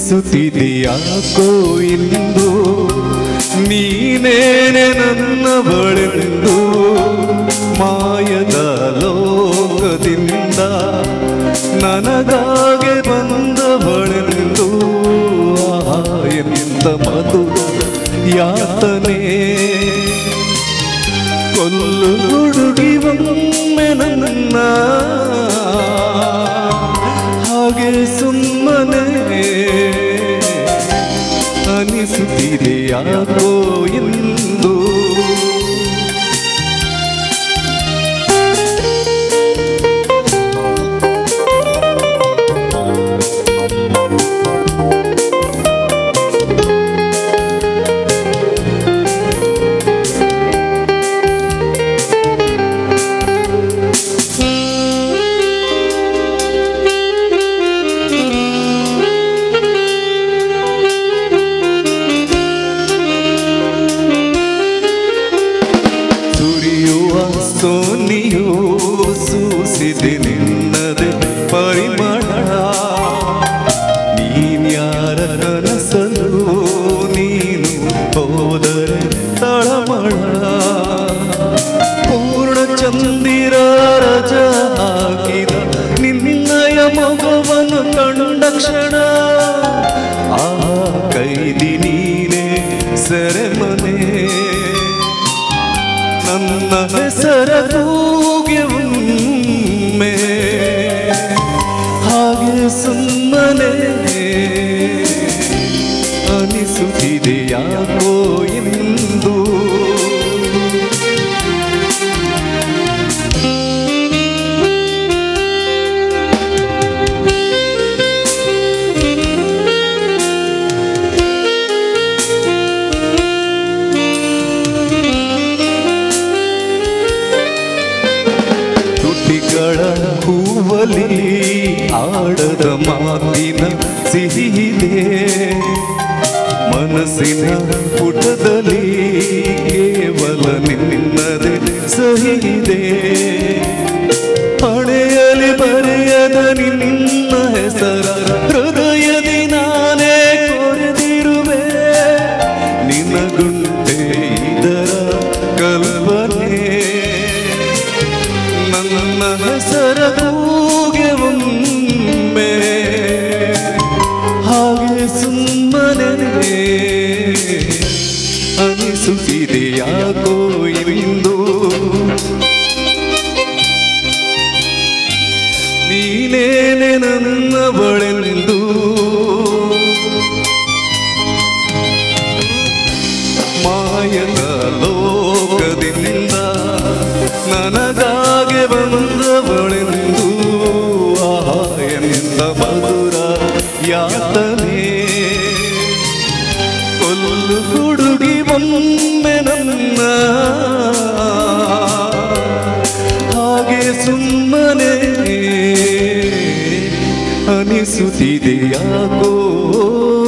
ಅನಿಸುತ್ತಿದೆಯಾಕೋ ಇಂದು ನೀನೇನೆ ನನ್ನ ಬಳೆಂದು ಮಾಯದ ಲೋಕದಿಂದ ನನಗಾಗೆ ಬಂದವಳೆಂದು ಆಹಾ ಎಂತ ಮಧುರ ಯಾತನೆ ಕೊಲ್ಲು ಹುಡುಗಿ ಒಮ್ಮೆ ನನ್ನ ಹಾಗೆ ಸುಮ್ಮನೆ ಅನಿಸುತ್ತಿದೆ ಯಾಕೋ ಎಂದು ಸುರಿಯುವ ಸೋನಿಯು ಸೂಸಿದೆ ನಿನ್ನದೆ ಪರಿಮಳ ನೀನ್ಯಾರ ಕನಸಲು ನೀನು ಹೋದರೆ ತಳಮಳ ಪೂರ್ಣ ಚಂದಿರ ರಜ ಹಾಕಿದ ನಿನ್ನಯ ಮಗುವನ್ನು ಕಂಡ ಕ್ಷಣ ಆ ಕೈದಿ ನೀನೇ ಸೆರೆಮನೆ ನನ್ನ ಹೆಸರ ಕೂಗೆ ಒಮ್ಮೆ ಹಾಗೆ ಸುಮ್ಮನೆ ಅನಿಸುತ್ತಿದೆ ಯಾಕೋ ಎಂದು ತುಟಿಗಳ ಹೂವಲಿ ಆಡದ ಮಾತಿನ ಸಿಹಿದೆ ಮನಸ್ಸಿನ ಪುಟದಲ್ಲಿ ಕೇವಲ ನಿನ್ನದೆ ಸಹಿದೆ ಹಣೆಯಲಿ ಬರೆಯದ ನಿನ್ನ ಹೆಸರ ಹೃದಯದಿ ನಾನೇ ಕೊರೆದಿರುವೆ ನಿನಗುಂಟೆ ಇದರ ಕಲ್ಪನೆ ನನ್ನ ಹೆಸರ ಕೂಗೆ ಒಮ್ಮೆ ಹಾಗೆ ಸುಮ್ಮನೆ ಅನಿಸುತ್ತಿದೆ ಯಾಕೋ ಇಂದು ನೀನೇನೆ ನನ್ನ ಬಳೆಂದು ಮಾಯದ ಲೋಕದಿಂದ ನನಗಾಗೆ ಬಂದವಳೆಂದು ಆಹಾ ಎಂದ ಮಧುರ ಯಾತನೆ ಕೊಲ್ಲು ಹುಡುಗಿ ಒಮ್ಮೆ ನನ್ನ ಹಾಗೆ ಸುಮ್ಮನೆ ಅನಿಸುತ್ತಿದೆ ಯಾಕೋ